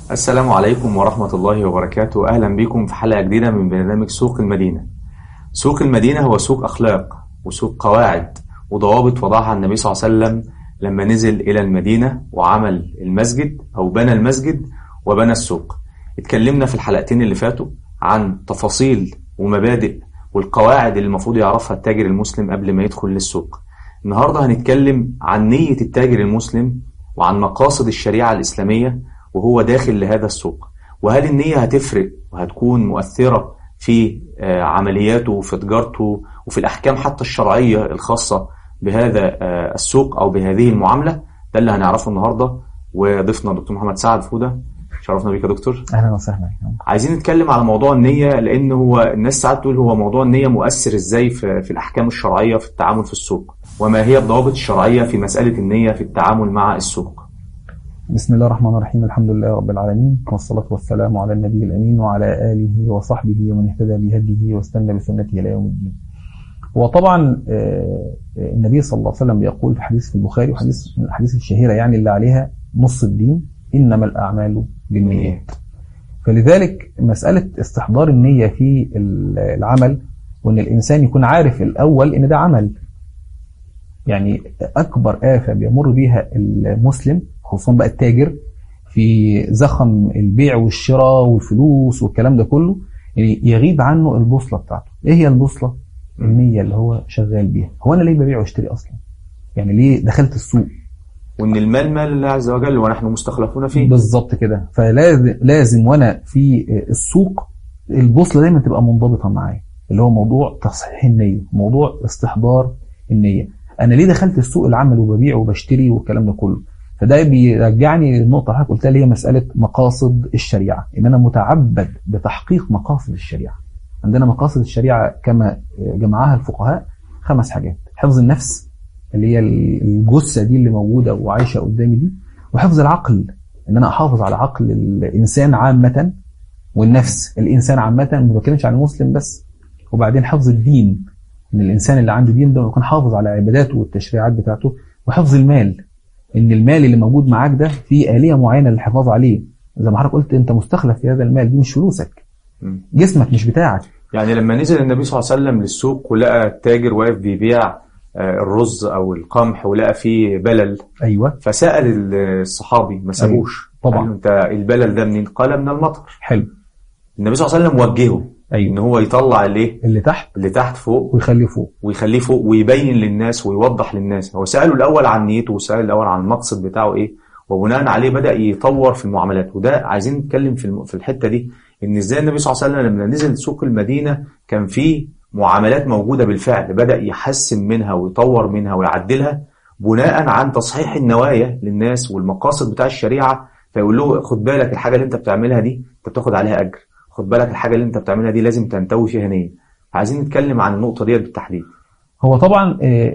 السلام عليكم ورحمة الله وبركاته أهلا بكم في حلقة جديدة من برنامج سوق المدينة سوق المدينة هو سوق أخلاق وسوق قواعد وضوابط وضعها النبي صلى الله عليه وسلم لما نزل إلى المدينة وعمل المسجد أو بنى المسجد وبنى السوق اتكلمنا في الحلقتين اللي فاتوا عن تفاصيل ومبادئ والقواعد اللي المفروض يعرفها التاجر المسلم قبل ما يدخل للسوق النهاردة هنتكلم عن نية التاجر المسلم وعن مقاصد الشريعة الإسلامية وهو داخل لهذا السوق وهل النية هتفرق وهتكون مؤثرة في عملياته وفي تجارته وفي الأحكام حتى الشرعية الخاصة بهذا السوق أو بهذه المعاملة ده اللي هنعرفه النهاردة وضيفنا دكتور محمد سعد فودة شرفنا بيك يا دكتور اهلا وسهلا عايزين نتكلم على موضوع النية لأن هو الناس ساعات تقول هو موضوع النية مؤثر ازاي في, في الأحكام الشرعية في التعامل في السوق وما هي الضوابط الشرعية في مسألة النية في التعامل مع السوق بسم الله الرحمن الرحيم الحمد لله رب العالمين والصلاة والسلام على النبي الأمين وعلى آله وصحبه ومن اهتدى بهديه واستنى بسنته إلى يوم الدين وطبعا النبي صلى الله عليه وسلم يقول في حديث في البخاري وحديث من الأحاديث الشهيرة يعني اللي عليها نص الدين إنما الأعمال بالنيات فلذلك مسألة استحضار النية في العمل وأن الإنسان يكون عارف الأول أن ده عمل يعني أكبر آفة بيمر بيها المسلم خصوصا بقى التاجر في زخم البيع والشراء والفلوس والكلام ده كله يعني يغيب عنه البوصلة بتاعته ايه هي البوصلة النية اللي هو شغال بيها هو انا ليه ببيع واشتري اصلا يعني ليه دخلت السوق وان المال مال الله عز وجل ونحن مستخلفون فيه بالظبط كده فلازم لازم وانا في السوق البوصلة دايما تبقى منضبطة معايا اللي هو موضوع تصحيح النية موضوع استحضار النية انا ليه دخلت السوق العمل وببيع وبشتري والكلام ده كله فده بيرجعني للنقطة اللي حضرتك قلتها اللي هي مسألة مقاصد الشريعة إن أنا متعبد بتحقيق مقاصد الشريعة عندنا مقاصد الشريعة كما جمعها الفقهاء خمس حاجات حفظ النفس اللي هي الجثة دي اللي موجودة وعايشة قدامي دي وحفظ العقل إن أنا أحافظ على عقل الإنسان عامة والنفس الإنسان عامة ما بتكلمش عن المسلم بس وبعدين حفظ الدين إن الإنسان اللي عنده دين ده يكون حافظ على عباداته والتشريعات بتاعته وحفظ المال ان المال اللي موجود معاك ده في آلية معينة للحفاظ عليه زي ما حضرتك قلت انت مستخلف في هذا المال دي مش فلوسك جسمك مش بتاعك يعني لما نزل النبي صلى الله عليه وسلم للسوق ولقى التاجر واقف بيبيع الرز او القمح ولقى فيه بلل ايوه فسأل الصحابي ما سابوش أيوة. طبعا قال له انت البلل ده منين قال من المطر حلو النبي صلى الله عليه وسلم وجهه أيوة. ان هو يطلع الايه اللي تحت اللي تحت فوق ويخليه فوق ويخليه فوق ويبين للناس ويوضح للناس هو سأله الأول عن نيته وسأل الأول عن المقصد بتاعه إيه وبناء عليه بدأ يطور في المعاملات وده عايزين نتكلم في في الحتة دي إن إزاي النبي صلى الله عليه وسلم لما نزل سوق المدينة كان في معاملات موجودة بالفعل بدأ يحسن منها ويطور منها ويعدلها بناء عن تصحيح النوايا للناس والمقاصد بتاع الشريعة فيقول له خد بالك الحاجة اللي أنت بتعملها دي أنت بتاخد عليها أجر خد بالك الحاجة اللي أنت بتعملها دي لازم تنتوي فيها نية عايزين نتكلم عن النقطة ديت بالتحديد هو طبعا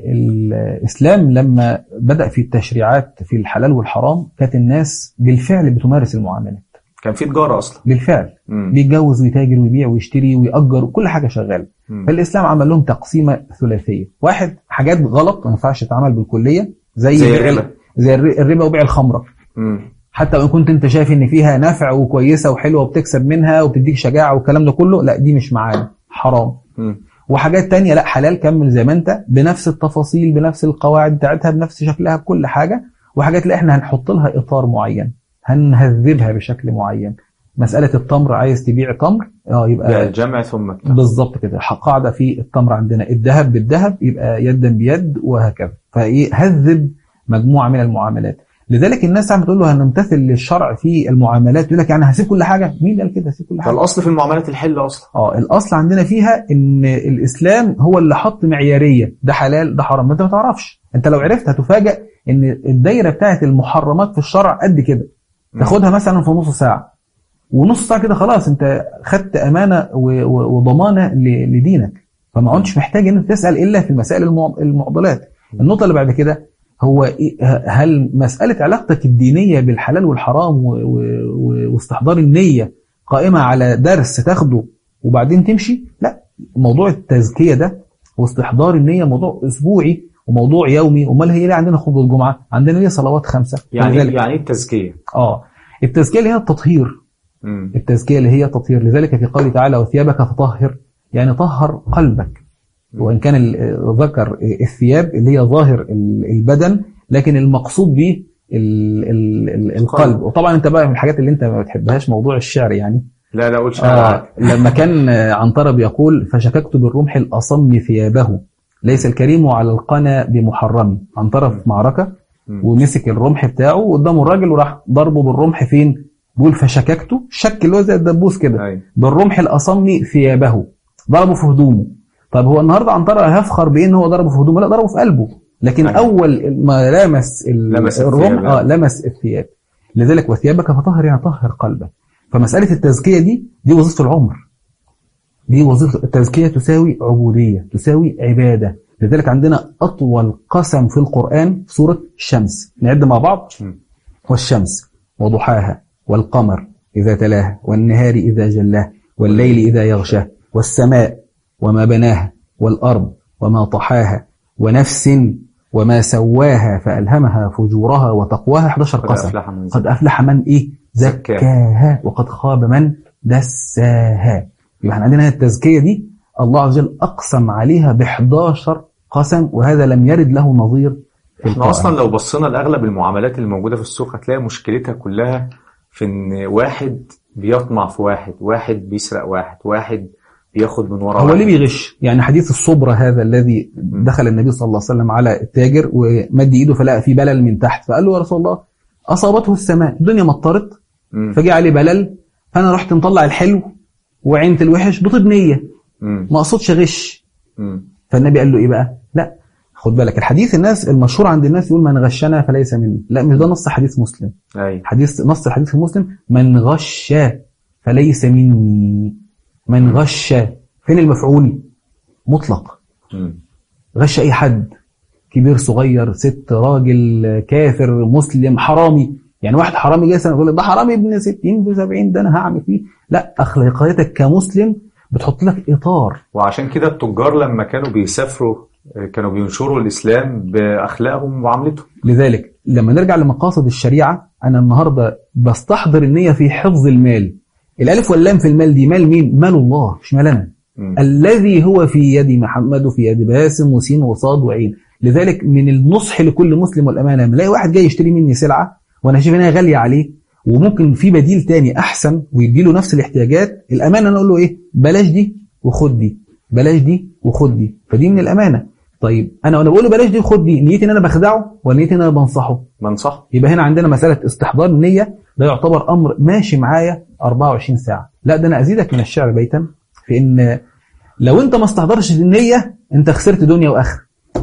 الإسلام لما بدأ في التشريعات في الحلال والحرام كانت الناس بالفعل بتمارس المعاملات كان في تجارة أصلا بالفعل مم. بيتجوز ويتاجر ويبيع ويشتري ويأجر كل حاجة شغالة مم. فالإسلام عمل لهم تقسيمة ثلاثية واحد حاجات غلط ما ينفعش تتعمل بالكلية زي, زي بيع- الربا. زي الر- الربا وبيع الخمرة مم. حتى وان كنت انت شايف ان فيها نفع وكويسه وحلوه وبتكسب منها وبتديك شجاعه والكلام ده كله لا دي مش معانا حرام مم. وحاجات تانية لا حلال كمل زي ما انت بنفس التفاصيل بنفس القواعد بتاعتها بنفس شكلها بكل حاجه وحاجات لا احنا هنحط لها اطار معين هنهذبها بشكل معين مساله التمر عايز تبيع تمر اه بيع يبقى الجمع ثم التمر. بالظبط كده قاعده في التمر عندنا الذهب بالذهب يبقى يدا بيد وهكذا فايه هذب مجموعه من المعاملات لذلك الناس عم تقول له هنمتثل للشرع في المعاملات يقول لك يعني هسيب كل حاجه مين قال كده هسيب كل حاجه فالأصل في المعاملات الحل أصلا اه الاصل عندنا فيها ان الاسلام هو اللي حط معياريه ده حلال ده حرام ما انت ما تعرفش انت لو عرفت هتفاجئ ان الدايره بتاعت المحرمات في الشرع قد كده تاخدها مثلا في نص ساعه ونص ساعه كده خلاص انت خدت امانه و- و- وضمانه ل- لدينك فما عدتش محتاج ان انت تسال الا في المسائل المع- المعضلات النقطه اللي بعد كده هو إيه- هل مساله علاقتك الدينيه بالحلال والحرام و- و- و- واستحضار النيه قائمه على درس تاخده وبعدين تمشي لا موضوع التزكيه ده واستحضار النيه موضوع اسبوعي وموضوع يومي امال هي ليه عندنا خطبه الجمعه عندنا ليه صلوات خمسه يعني ولذلك- يعني ايه التزكيه؟ اه التزكيه اللي هي التطهير مم. التزكيه اللي هي التطهير لذلك في قوله تعالى وثيابك فطهر يعني طهر قلبك وان كان ال- ذكر الثياب اللي هي ظاهر ال- البدن لكن المقصود به ال- ال- ال- القلب وطبعا انت بقى من الحاجات اللي انت ما بتحبهاش موضوع الشعر يعني لا لا قولش آه لما كان آه، عنترة بيقول فشككت بالرمح الأصم ثيابه ليس الكريم على القنا بمحرم عنترة في معركة مم. ومسك الرمح بتاعه وقدامه الراجل وراح ضربه بالرمح فين بيقول فشككته شك اللي هو زي الدبوس كده أيوة. بالرمح الأصم ثيابه ضربه في هدومه طب هو النهارده عنترة هيفخر بإيه ان هو ضربه في هدومه لا ضربه في قلبه لكن أيوة. أول ما لمس ال- لمس الرمح الثياب، اه يعني. لمس الثياب لذلك وثيابك فطهر يعني طهر قلبك فمسألة التزكية دي دي وظيفة العمر دي وظيفة التزكية تساوي عبودية تساوي عبادة لذلك عندنا أطول قسم في القرآن سورة الشمس نعد مع بعض مم. والشمس وضحاها والقمر إذا تلاها والنهار إذا جلاها والليل إذا يغشاه والسماء وما بناها والأرض وما طحاها ونفس وما سواها فألهمها فجورها وتقواها 11 قد قسم أفلح من قد أفلح من إيه زكاها. زكاها وقد خاب من دساها يبقى احنا عندنا التزكية دي الله عز وجل أقسم عليها ب 11 قسم وهذا لم يرد له نظير في احنا القرآن. اصلا لو بصينا لاغلب المعاملات اللي موجوده في السوق هتلاقي مشكلتها كلها في ان واحد بيطمع في واحد واحد بيسرق واحد واحد بياخد من ورا هو واحد ليه بيغش يعني حديث الصبرة هذا الذي دخل النبي صلى الله عليه وسلم على التاجر ومد ايده فلقى في بلل من تحت فقال له يا رسول الله اصابته السماء الدنيا مطرت مم. فجاء عليه بلل فانا رحت مطلع الحلو وعينت الوحش بطيب نيه مم. ما اقصدش غش مم. فالنبي قال له ايه بقى لا خد بالك الحديث الناس المشهور عند الناس يقول من غشنا فليس منا لا مش ده نص حديث مسلم ايوه حديث نص الحديث في مسلم من غش فليس مني من غش فين المفعول مطلق مم. غش اي حد كبير صغير ست راجل كافر مسلم حرامي يعني واحد حرامي جاي سنة يقول لك ده حرامي ابن 60 في 70 ده انا هعمل فيه لا اخلاقياتك كمسلم بتحط لك اطار وعشان كده التجار لما كانوا بيسافروا آه، كانوا بينشروا الاسلام باخلاقهم ومعاملتهم لذلك لما نرجع لمقاصد الشريعه انا النهارده بستحضر النيه في حفظ المال الالف واللام في المال دي مال مين؟ مال الله مش مال انا مم. الذي هو في يد محمد وفي يد باسم وسين وصاد وعين لذلك من النصح لكل مسلم والامانه لما الاقي واحد جاي يشتري مني سلعه وانا شايف انها غاليه عليه وممكن في بديل تاني احسن ويديله نفس الاحتياجات الامانه انا اقول له ايه بلاش دي وخد دي بلاش دي وخد دي فدي من الامانه طيب انا وانا بقول له بلاش دي وخد دي نيتي ان انا بخدعه ولا نيتي ان انا بنصحه منصح يبقى هنا عندنا مساله استحضار النيه ده يعتبر امر ماشي معايا 24 ساعه لا ده انا ازيدك من الشعر بيتا في ان لو انت ما استحضرتش النيه انت خسرت دنيا واخره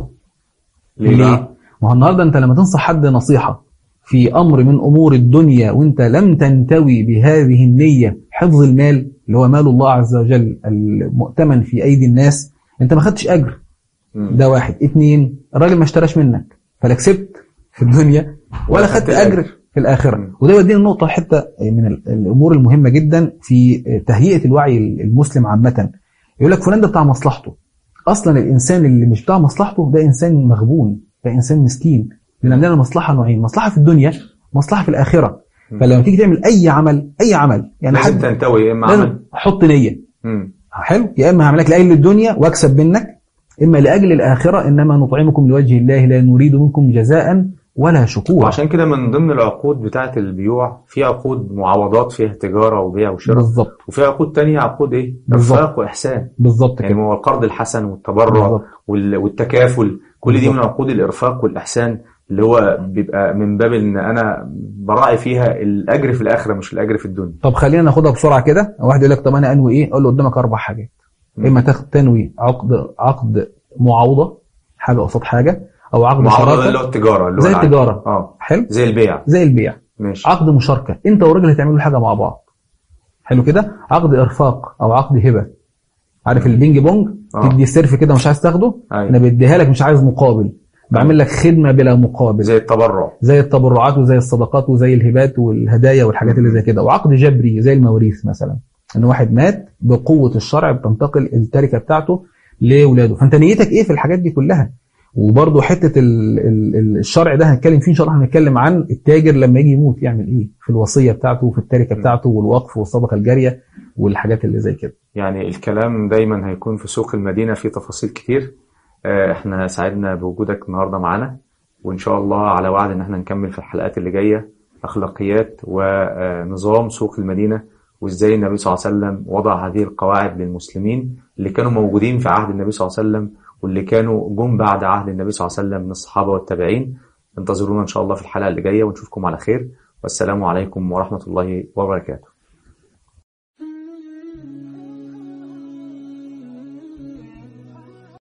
ليه بقى؟ ما هو النهارده انت لما تنصح حد نصيحه في امر من امور الدنيا وانت لم تنتوي بهذه النيه حفظ المال اللي هو مال الله عز وجل المؤتمن في ايدي الناس انت ما خدتش اجر مم. ده واحد اتنين الراجل ما اشتراش منك فلا كسبت في الدنيا ولا ولا خدت خدت الأجر. اجر في الاخره مم. وده يودينا النقطه حته من ال- الامور المهمه جدا في تهيئه الوعي المسلم عامه يقول لك فلان ده بتاع مصلحته اصلا الانسان اللي مش بتاع مصلحته ده انسان مغبون ده انسان مسكين لان عندنا المصلحه نوعين مصلحه في الدنيا مصلحه في الاخره مم. فلما تيجي تعمل اي عمل اي عمل يعني لازم حد تنتوي يا اما لازم عمل حط نيه مم. حلو يا اما هعمل لك لاجل الدنيا واكسب منك اما لاجل الاخره انما نطعمكم لوجه الله لا نريد منكم جزاء ولا شكورا وعشان كده من ضمن العقود بتاعة البيوع في عقود معاوضات فيها تجارة وبيع وشراء بالظبط وفي عقود تانية عقود ايه؟ بالظبط. رفاق وإحسان بالظبط يعني كده هو القرض الحسن والتبرع بالظبط. وال- والتكافل كل دي بالظبط. من عقود الإرفاق والإحسان اللي هو بيبقى من باب ان انا براعي فيها الاجر في الاخره مش الاجر في الدنيا طب خلينا ناخدها بسرعه كده واحد يقول لك طب انا انوي ايه اقول له قدامك اربع حاجات اما تاخد تنوي عقد عقد معاوضه حاجه قصاد حاجه او عقد معاوضه اللي شراكه هو التجاره اللي هو زي العقد. التجاره اه حلو زي البيع زي البيع ماشي عقد مشاركه انت والراجل هتعملوا حاجه مع بعض حلو كده عقد ارفاق او عقد هبه عارف البينج بونج آه. تدي سيرف كده مش عايز تاخده أيوة. انا بديها لك مش عايز مقابل بعمل لك خدمه بلا مقابل زي التبرع زي التبرعات وزي الصدقات وزي الهبات والهدايا والحاجات اللي زي كده وعقد جبري زي المواريث مثلا ان واحد مات بقوه الشرع بتنتقل التركه بتاعته لاولاده فانت نيتك ايه في الحاجات دي كلها وبرضه حته ال- ال- ال- الشرع ده هنتكلم فيه ان شاء الله هنتكلم عن التاجر لما يجي يموت يعمل ايه في الوصيه بتاعته وفي التركه بتاعته والوقف والصدقه الجاريه والحاجات اللي زي كده يعني الكلام دايما هيكون في سوق المدينة في تفاصيل كتير آه، احنا سعدنا بوجودك النهاردة معانا وإن شاء الله على وعد إن احنا نكمل في الحلقات اللي جاية أخلاقيات ونظام سوق المدينة وإزاي النبي صلى الله عليه وسلم وضع هذه القواعد للمسلمين اللي كانوا موجودين في عهد النبي صلى الله عليه وسلم واللي كانوا جم بعد عهد النبي صلى الله عليه وسلم من الصحابة والتابعين انتظرونا إن شاء الله في الحلقة اللي جاية ونشوفكم على خير والسلام عليكم ورحمة الله وبركاته